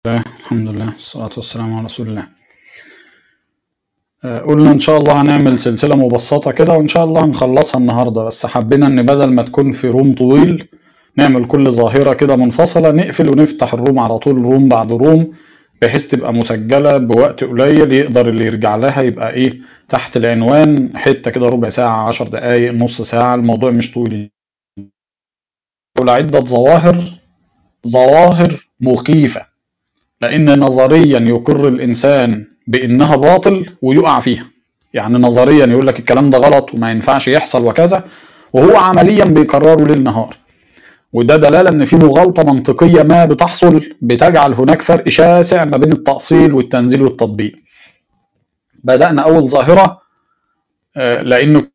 الله الحمد لله والصلاة والسلام على رسول الله آه، قلنا إن شاء الله هنعمل سلسلة مبسطة كده وإن شاء الله هنخلصها النهاردة بس حبينا إن بدل ما تكون في روم طويل نعمل كل ظاهرة كده منفصلة نقفل ونفتح الروم على طول روم بعد روم بحيث تبقى مسجلة بوقت قليل يقدر اللي يرجع لها يبقى إيه تحت العنوان حتة كده ربع ساعة عشر دقايق نص ساعة الموضوع مش طويل عدة ظواهر ظواهر مخيفة لأن نظريا يقر الإنسان بإنها باطل ويقع فيها يعني نظريا يقول لك الكلام ده غلط وما ينفعش يحصل وكذا وهو عمليا بيكرره ليل نهار وده دلالة إن في مغالطة منطقية ما بتحصل بتجعل هناك فرق شاسع ما بين التأصيل والتنزيل والتطبيق بدأنا أول ظاهرة آه، لأنه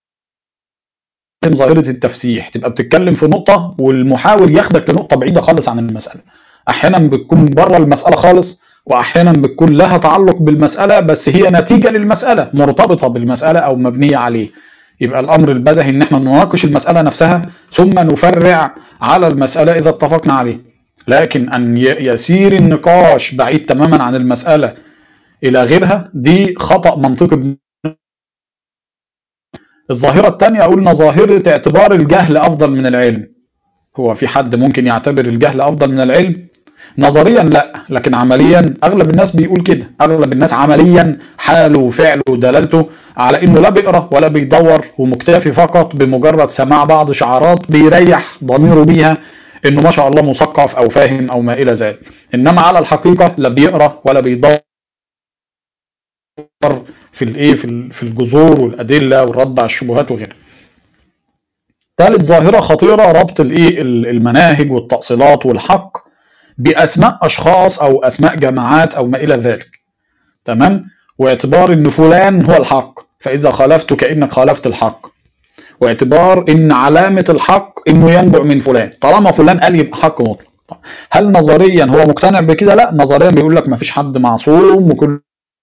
ظاهرة التفسيح تبقى بتتكلم في نقطة والمحاور ياخدك لنقطة بعيدة خالص عن المسألة احيانا بتكون بره المساله خالص واحيانا بتكون لها تعلق بالمساله بس هي نتيجه للمساله مرتبطه بالمساله او مبنيه عليه يبقى الامر البدهي ان احنا نناقش المساله نفسها ثم نفرع على المساله اذا اتفقنا عليه لكن ان يسير النقاش بعيد تماما عن المساله الى غيرها دي خطا منطقي الظاهره الثانيه قلنا ظاهره اعتبار الجهل افضل من العلم هو في حد ممكن يعتبر الجهل افضل من العلم نظريا لا لكن عمليا اغلب الناس بيقول كده اغلب الناس عمليا حاله وفعله ودلالته على انه لا بيقرا ولا بيدور ومكتفي فقط بمجرد سماع بعض شعارات بيريح ضميره بيها انه ما شاء الله مثقف او فاهم او ما الى ذلك انما على الحقيقه لا بيقرا ولا بيدور في الايه في في الجذور والادله والرد على الشبهات وغيرها ثالث ظاهره خطيره ربط الايه المناهج والتأصيلات والحق باسماء اشخاص او اسماء جماعات او ما الى ذلك تمام واعتبار ان فلان هو الحق فاذا خالفت كانك خالفت الحق واعتبار ان علامه الحق انه ينبع من فلان طالما فلان قال يبقى حق مطلق هل نظريا هو مقتنع بكده لا نظريا بيقول لك ما فيش حد معصوم وكل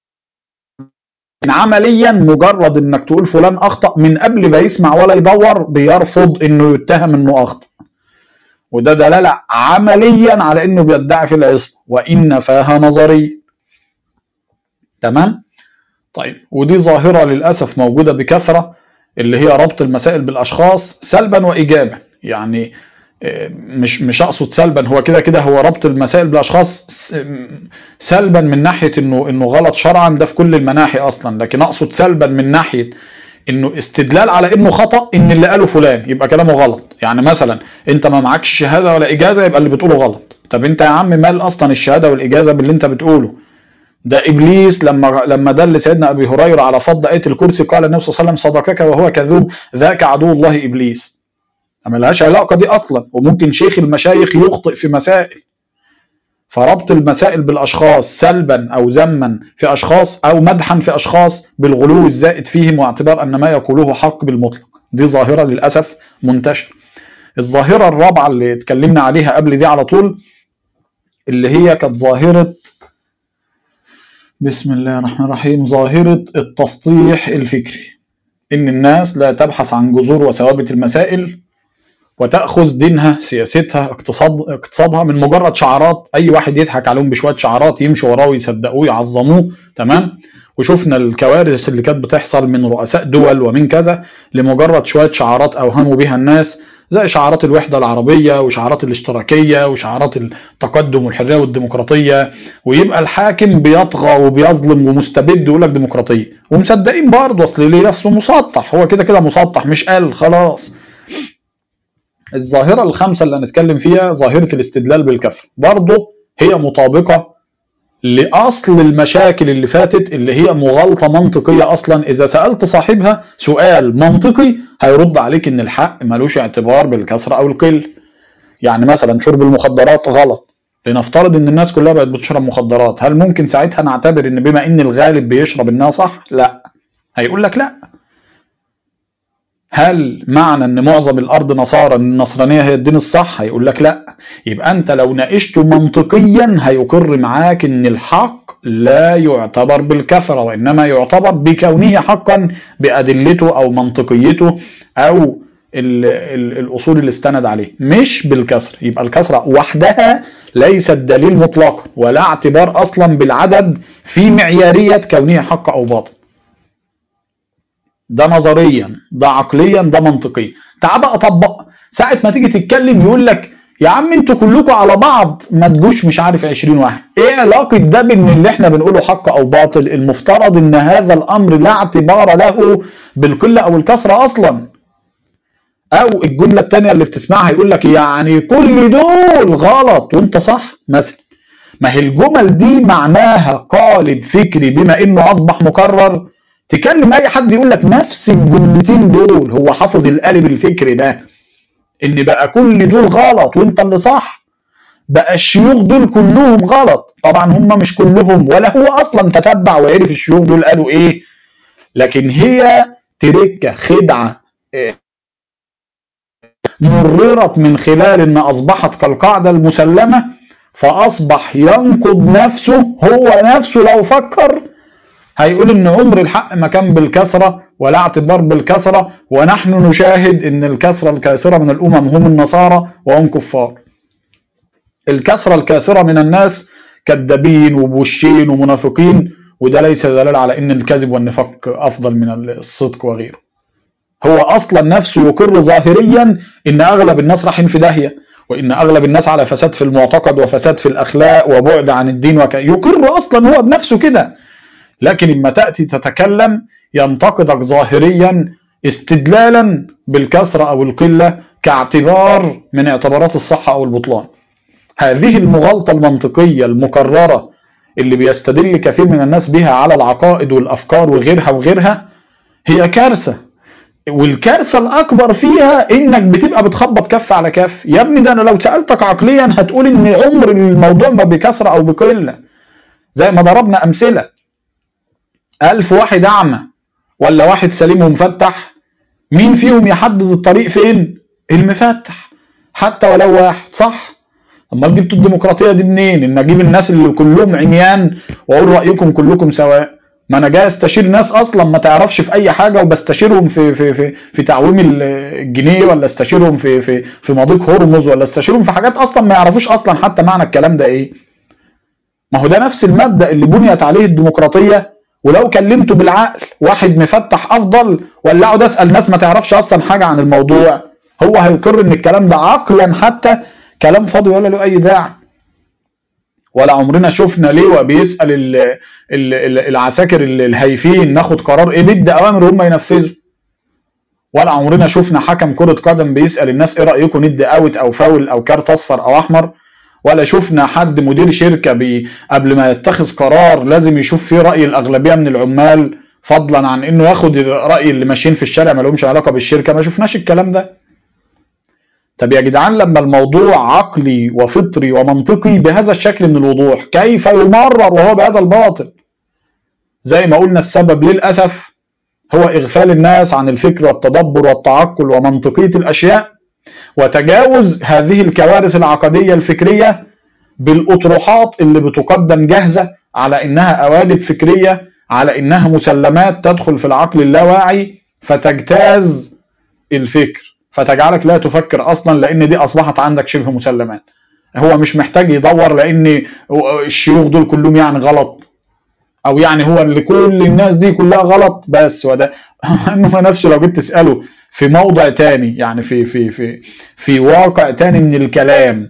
عمليا مجرد انك تقول فلان اخطا من قبل ما يسمع ولا يدور بيرفض انه يتهم انه اخطا وده دلالة عمليا على انه بيدعي في العصمة وان فاها نظري تمام طيب ودي ظاهرة للأسف موجودة بكثرة اللي هي ربط المسائل بالأشخاص سلبا وإيجابا يعني آه، مش مش اقصد سلبا هو كده كده هو ربط المسائل بالاشخاص سلبا من ناحيه انه انه غلط شرعا ده في كل المناحي اصلا لكن اقصد سلبا من ناحيه انه استدلال على انه خطا ان اللي قاله فلان يبقى كلامه غلط يعني مثلا انت ما معكش شهاده ولا اجازه يبقى اللي بتقوله غلط طب انت يا عم مال اصلا الشهاده والاجازه باللي انت بتقوله ده ابليس لما لما دل سيدنا ابي هريره على فض ايه الكرسي قال النبي صلى الله عليه وسلم صدقك وهو كذوب ذاك عدو الله ابليس ما لهاش علاقه دي اصلا وممكن شيخ المشايخ يخطئ في مسائل فربط المسائل بالاشخاص سلبا او ذما في اشخاص او مدحا في اشخاص بالغلو الزائد فيهم واعتبار ان ما يقوله حق بالمطلق دي ظاهره للاسف منتشره الظاهره الرابعه اللي اتكلمنا عليها قبل دي على طول اللي هي كانت ظاهره بسم الله الرحمن الرحيم ظاهره التسطيح الفكري ان الناس لا تبحث عن جذور وثوابت المسائل وتاخذ دينها سياستها اقتصاد اقتصادها من مجرد شعارات اي واحد يضحك عليهم بشويه شعارات يمشوا وراه ويصدقوه يعظموه تمام وشفنا الكوارث اللي كانت بتحصل من رؤساء دول ومن كذا لمجرد شويه شعارات اوهموا بها الناس زي شعارات الوحدة العربية وشعارات الاشتراكية وشعارات التقدم والحرية والديمقراطية ويبقى الحاكم بيطغى وبيظلم ومستبد ويقول لك ديمقراطية ومصدقين برضه اصل ليه اصله مسطح هو كده كده مسطح مش قال خلاص الظاهرة الخامسة اللي هنتكلم فيها ظاهرة الاستدلال بالكفر برضه هي مطابقة لأصل المشاكل اللي فاتت اللي هي مغالطة منطقية أصلا إذا سألت صاحبها سؤال منطقي هيرد عليك إن الحق ملوش اعتبار بالكسر أو القل يعني مثلا شرب المخدرات غلط لنفترض ان الناس كلها بقت بتشرب مخدرات هل ممكن ساعتها نعتبر ان بما ان الغالب بيشرب انها صح لا هيقول لك لا هل معنى ان معظم الارض نصارى ان النصرانيه هي الدين الصح هيقول لك لا يبقى انت لو ناقشته منطقيا هيقر معاك ان الحق لا يعتبر بالكثره وانما يعتبر بكونه حقا بادلته او منطقيته او ال ال الاصول اللي استند عليه مش بالكسر يبقى الكسره وحدها ليست دليل مطلقا ولا اعتبار اصلا بالعدد في معياريه كونه حق او باطل ده نظريا ده عقليا ده منطقيا تعال بقى طبق ساعه ما تيجي تتكلم يقول لك يا عم انتوا كلكم على بعض ما تجوش مش عارف 20 واحد ايه علاقه ده بان اللي احنا بنقوله حق او باطل المفترض ان هذا الامر لا اعتبار له بالقله او الكثره اصلا او الجمله الثانيه اللي بتسمعها يقول لك يعني كل دول غلط وانت صح مثلا ما هي الجمل دي معناها قالب فكري بما انه اصبح مكرر تكلم اي حد يقول لك نفس الجملتين دول هو حافظ القالب الفكري ده ان بقى كل دول غلط وانت اللي صح بقى الشيوخ دول كلهم غلط طبعا هم مش كلهم ولا هو اصلا تتبع وعرف الشيوخ دول قالوا ايه لكن هي تركه خدعه مررت من خلال ان اصبحت كالقاعده المسلمه فاصبح ينقض نفسه هو نفسه لو فكر هيقول ان عمر الحق ما كان بالكثره ولا اعتبار بالكثره ونحن نشاهد ان الكثره الكاسره من الامم هم النصارى وهم كفار. الكثره الكاسره من الناس كذابين وبوشين ومنافقين وده ليس دلالة على ان الكذب والنفاق افضل من الصدق وغيره. هو اصلا نفسه يقر ظاهريا ان اغلب الناس رايحين في داهيه وان اغلب الناس على فساد في المعتقد وفساد في الاخلاق وبعد عن الدين وك... يقر اصلا هو بنفسه كده لكن لما تاتي تتكلم ينتقدك ظاهريا استدلالا بالكثره او القله كاعتبار من اعتبارات الصحه او البطلان هذه المغالطه المنطقيه المكرره اللي بيستدل كثير من الناس بها على العقائد والافكار وغيرها وغيرها هي كارثه والكارثه الاكبر فيها انك بتبقى بتخبط كف على كف يا ابني ده انا لو سالتك عقليا هتقول ان عمر الموضوع ما بكثره او بقله زي ما ضربنا امثله ألف واحد أعمى ولا واحد سليم ومفتح مين فيهم يحدد الطريق فين المفتح حتى ولو واحد صح امال جبتوا الديمقراطيه دي منين ان اجيب الناس اللي كلهم عميان واقول رايكم كلكم سواء ما انا جاي استشير ناس اصلا ما تعرفش في اي حاجه وبستشيرهم في في في في تعويم الجنيه ولا استشيرهم في في في مضيق هرمز ولا استشيرهم في حاجات اصلا ما يعرفوش اصلا حتى معنى الكلام ده ايه ما هو ده نفس المبدا اللي بنيت عليه الديمقراطيه ولو كلمته بالعقل واحد مفتح افضل ولا اقعد اسال ناس ما تعرفش اصلا حاجه عن الموضوع هو هيقر ان الكلام ده عقلا حتى كلام فاضي ولا له اي داعي ولا عمرنا شفنا لواء بيسال ال ال ال العساكر الهايفين ناخد قرار ايه بدي اوامر هم ينفذوا ولا عمرنا شفنا حكم كرة قدم بيسأل الناس ايه رأيكم ندي اوت او فاول او كارت اصفر او احمر ولا شفنا حد مدير شركة بي قبل ما يتخذ قرار لازم يشوف فيه رأي الأغلبية من العمال فضلا عن انه ياخد رأي اللي ماشيين في الشارع ما لهمش علاقة بالشركة ما شفناش الكلام ده طب يا جدعان لما الموضوع عقلي وفطري ومنطقي بهذا الشكل من الوضوح كيف يمرر وهو بهذا الباطل زي ما قلنا السبب للأسف هو إغفال الناس عن الفكر والتدبر والتعقل ومنطقية الأشياء وتجاوز هذه الكوارث العقدية الفكرية بالأطروحات اللي بتقدم جاهزة على إنها قوالب فكرية على إنها مسلمات تدخل في العقل اللاواعي فتجتاز الفكر فتجعلك لا تفكر اصلا لان دي اصبحت عندك شبه مسلمات هو مش محتاج يدور لان الشيوخ دول كلهم يعني غلط او يعني هو اللي كل الناس دي كلها غلط بس وده انه نفسه لو جيت تساله في موضع تاني يعني في في في في واقع تاني من الكلام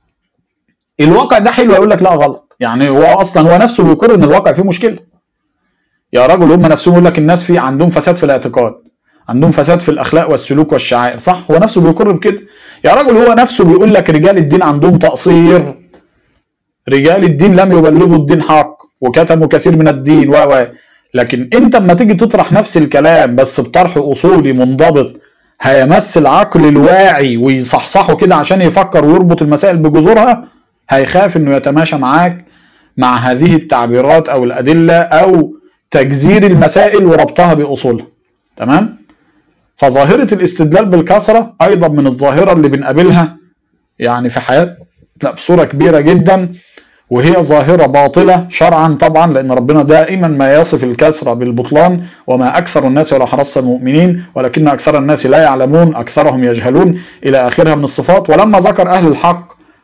الواقع ده حلو يقول لك لا غلط يعني هو اصلا هو نفسه بيقر ان الواقع فيه مشكله يا راجل هم نفسهم يقول لك الناس في عندهم فساد في الاعتقاد عندهم فساد في الاخلاق والسلوك والشعائر صح هو نفسه بيقر بكده يا راجل هو نفسه بيقول لك رجال الدين عندهم تقصير رجال الدين لم يبلغوا الدين حق وكتموا كثير من الدين و لكن انت اما تيجي تطرح نفس الكلام بس بطرح اصولي منضبط هيمس العقل الواعي ويصحصحه كده عشان يفكر ويربط المسائل بجذورها هيخاف انه يتماشى معاك مع هذه التعبيرات او الادله او تجزير المسائل وربطها باصولها تمام فظاهرة الاستدلال بالكثرة أيضا من الظاهرة اللي بنقابلها يعني في حياتنا بصورة كبيرة جدا وهي ظاهرة باطلة شرعا طبعا لأن ربنا دائما ما يصف الكسرة بالبطلان وما أكثر الناس ولو حرصت المؤمنين ولكن أكثر الناس لا يعلمون أكثرهم يجهلون إلى آخرها من الصفات ولما ذكر أهل الحق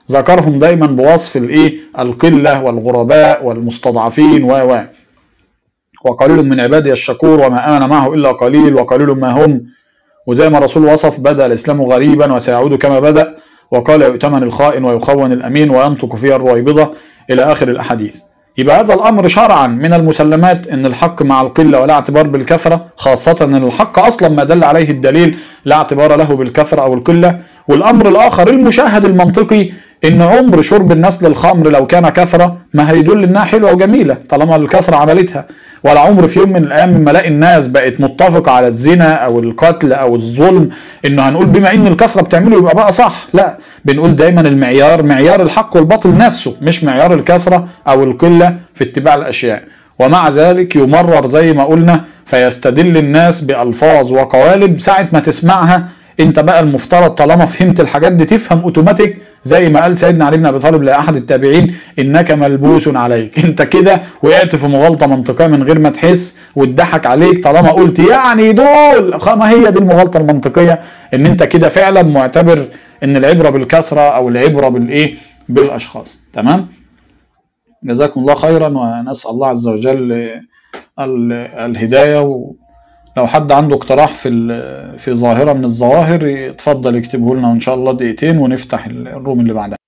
ذكرهم دايما بوصف الايه القله والغرباء والمستضعفين و و وقليل من عبادي الشكور وما امن معه الا قليل وقليل ما هم وزي ما الرسول وصف بدا الاسلام غريبا وسيعود كما بدا وقال يؤتمن الخائن ويخون الامين وينطق فيها الرويبضه الى اخر الاحاديث يبقى هذا الامر شرعا من المسلمات ان الحق مع القله ولا اعتبار بالكثره خاصه ان الحق اصلا ما دل عليه الدليل لا اعتبار له بالكثره او القله والامر الاخر المشاهد المنطقي ان عمر شرب الناس للخمر لو كان كثره ما هيدل انها حلوه وجميله طالما الكثره عملتها ولا عمر في يوم من الايام لما الاقي الناس بقت متفقه على الزنا او القتل او الظلم انه هنقول بما ان الكثره بتعمله يبقى بقى صح لا بنقول دايما المعيار معيار الحق والباطل نفسه مش معيار الكثره او القله في اتباع الاشياء ومع ذلك يمرر زي ما قلنا فيستدل الناس بالفاظ وقوالب ساعه ما تسمعها انت بقى المفترض طالما فهمت الحاجات دي تفهم اوتوماتيك زي ما قال سيدنا علي بن ابي طالب لاحد التابعين انك ملبوس عليك انت كده وقعت في مغالطه منطقيه من غير ما تحس واتضحك عليك طالما قلت يعني دول ما هي دي المغالطه المنطقيه ان انت كده فعلا معتبر ان العبره بالكثره او العبره بالايه بالاشخاص تمام جزاكم الله خيرا ونسال الله عز وجل الهدايه ولو حد عنده اقتراح في في ظاهره من الظواهر يتفضل يكتبه لنا وان شاء الله دقيقتين ونفتح الروم اللي بعدها